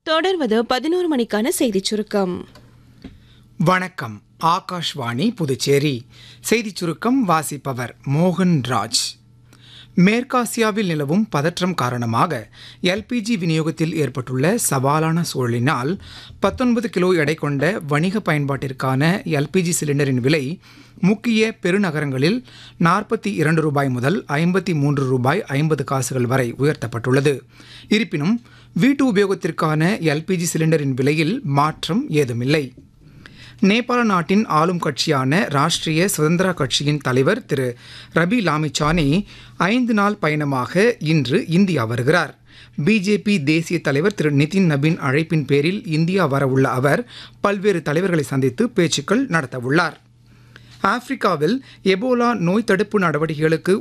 தொடர்வது பதினோரு மணிக்கான செய்திச் சுருக்கம் வணக்கம் ஆகாஷ்வாணி புதுச்சேரி செய்திச் சுருக்கம் வாசிப்பவர் மோகன் ராஜ் மேற்காசியாவில் நிலவும் பதற்றம் காரணமாக எல்பிஜி விநியோகத்தில் ஏற்பட்டுள்ள சவாலான சூழலினால் பத்தொன்பது கிலோ எடை கொண்ட வணிக பயன்பாட்டிற்கான எல்பிஜி சிலிண்டரின் விலை முக்கிய பெருநகரங்களில் நாற்பத்தி இரண்டு ரூபாய் முதல் ஐம்பத்தி மூன்று ரூபாய் ஐம்பது காசுகள் வரை உயர்த்தப்பட்டுள்ளது இருப்பினும் வீட்டு உபயோகத்திற்கான எல்பிஜி சிலிண்டரின் விலையில் மாற்றம் ஏதுமில்லை நேபாள நாட்டின் ஆளும் கட்சியான ராஷ்டிரிய சுதந்திரா கட்சியின் தலைவர் திரு ரபி லாமிச்சானி ஐந்து நாள் பயணமாக இன்று இந்தியா வருகிறார் பிஜேபி தேசிய தலைவர் திரு நிதின் நபின் அழைப்பின் பேரில் இந்தியா வரவுள்ள அவர் பல்வேறு தலைவர்களை சந்தித்து பேச்சுக்கள் நடத்தவுள்ளார் ஆப்பிரிக்காவில் எபோலா நோய் தடுப்பு நடவடிக்கைகளுக்கு